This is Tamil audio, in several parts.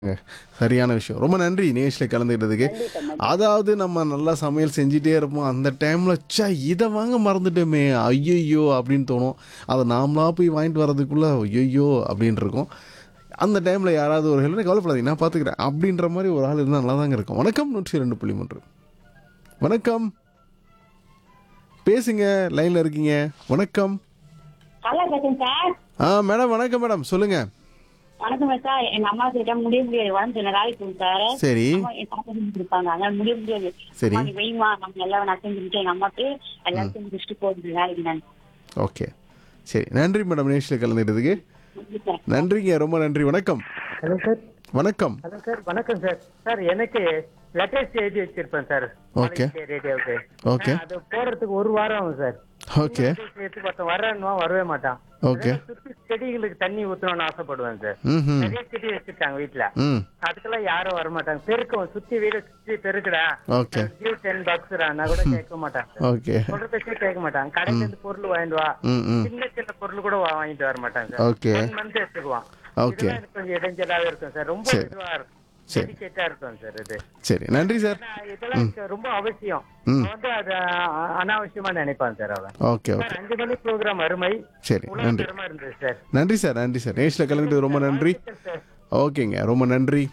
சரியான விஷயம் ரொம்ப நன்றி நேஷில் கலந்துக்கிட்டதுக்கு அதாவது நம்ம நல்லா சமையல் செஞ்சுட்டே இருப்போம் அந்த டைமில் ச்சே இதை வாங்க மறந்துட்டோமே ஐயையோ அப்படின்னு தோணும் அதை நாமளா போய் வாங்கிட்டு வர்றதுக்குள்ளே ஐயையோ அப்படின்னு இருக்கும் அந்த டைமில் யாராவது ஒரு ஹெல்ப் கவலைப்படாதீங்க நான் பார்த்துக்கிறேன் அப்படின்ற மாதிரி ஒரு ஆள் இருந்தால் நல்லா தாங்க இருக்கும் வணக்கம் நூற்றி ரெண்டு புள்ளி மூன்று வணக்கம் பேசுங்க லைனில் இருக்கீங்க வணக்கம் நல்லா பேசுங்க சார் ஆ மேடம் வணக்கம் மேடம் சொல்லுங்கள் வணக்கம் சார் எங்க அம்மா கிட்ட முடிய முடியாது உடம்பு சில வேலைக்கு போகும் சார் சரி அம்மா என் தாத்தா செஞ்சு கொடுப்பாங்க அதனால முடிய முடியாது சரி. அம்மா, நீ வெய்மா நம்ம எல்லாம் நான் செஞ்சுட்டு எங்க அம்மாக்கு எல்லாரும் செஞ்சு முடிச்சுட்டு போகுது வேலைக்கு நான் ஓகே சரி நன்றி மேடம் நேஷில் கலந்துக்கிட்டதுக்கு சார் நன்றிங்க ரொம்ப நன்றி வணக்கம் ஹலோ சார் வணக்கம் ஹலோ சார் வணக்கம் சார் சார் எனக்கு லெட்டர்ஸ் எழுதி வச்சிருப்பேன் சார் Okay. ரேடியோவுக்கு Okay. அது போடுறதுக்கு ஒரு வாரம் ஆகும் சார் ஓகே எடுத்து பார்த்தா வரேன்னுவா வரவே மாட்டான் Okay. அதனால சுத்தி செடிகளுக்கு தண்ணி ஊத்தணும்னு ஆசைப்படுவேன் சார் ம் ம் நிறைய செடி வச்சிருக்காங்க வீட்டுல ம் அதுக்கெல்லாம் யாரும் வர மாட்டாங்க பெருக்கம் சுத்தி வீடு சுத்தி பெருக்குடா Okay. டியூ டென் பாக்ஸ்டா நான் கூட கேட்க மாட்டாங்க ஓகே சொல்ற பேச்சே கேட்க மாட்டாங்க கடையில இருந்து பொருள் வாங்கிட்டு வா ம் ம் சின்ன சின்ன பொருள் கூட வா- வாங்கிட்டு வர மாட்டாங்க Okay. ஒன் மந்த் எடுத்துக்குவான் Okay. இதெல்லாம் எனக்கு கொஞ்சம் இடைஞ்சலாவே இருக்கும் சார் ரொம்ப சரி. இதுவா இருக்கும் சரி. டெடிகேட்டா இருக்கும் சார் இது சரி நன்றி சார் ஆனா, இதெல்லாம் எனக்கு ரொம்ப அவசியம் ம். அவன் வந்து அது அ- அனாவசியமா நினைப்பான் சார் அவன் ஓகே ஓகே சார் அஞ்சு மணி ப்ரோக்ராம் அருமை சரி நன்றி உலகத்தரமா இருந்தது சார் நன்றி சார் நன்றி சார் நேஷில் கலந்துக்கிட்டது ரொம்ப நன்றி சார் ஓகேங்க ரொம்ப நன்றி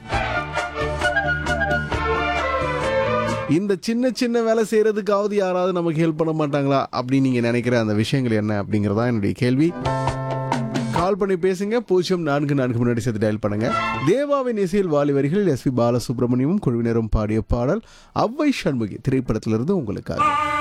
இந்த சின்ன சின்ன வேலை செய்யறதுக்காவது யாராவது நமக்கு ஹெல்ப் பண்ண மாட்டாங்களா அப்படின்னு நீங்க நினைக்கிற அந்த விஷயங்கள் என்ன அப்படிங்கறதா என்னுடைய கேள்வி கால் பண்ணி பேசுங்க பூஜ்ஜியம் நான்கு நான்கு முன்னாடி சேர்த்து டயல் பண்ணுங்க தேவாவின் இசையில் வாலி வரிகளில் எஸ் பி பாலசுப்ரமணியமும் குழுவினரும் பாடிய பாடல் அவ்வை சண்முகி திரைப்படத்திலிருந்து உங்களுக்காக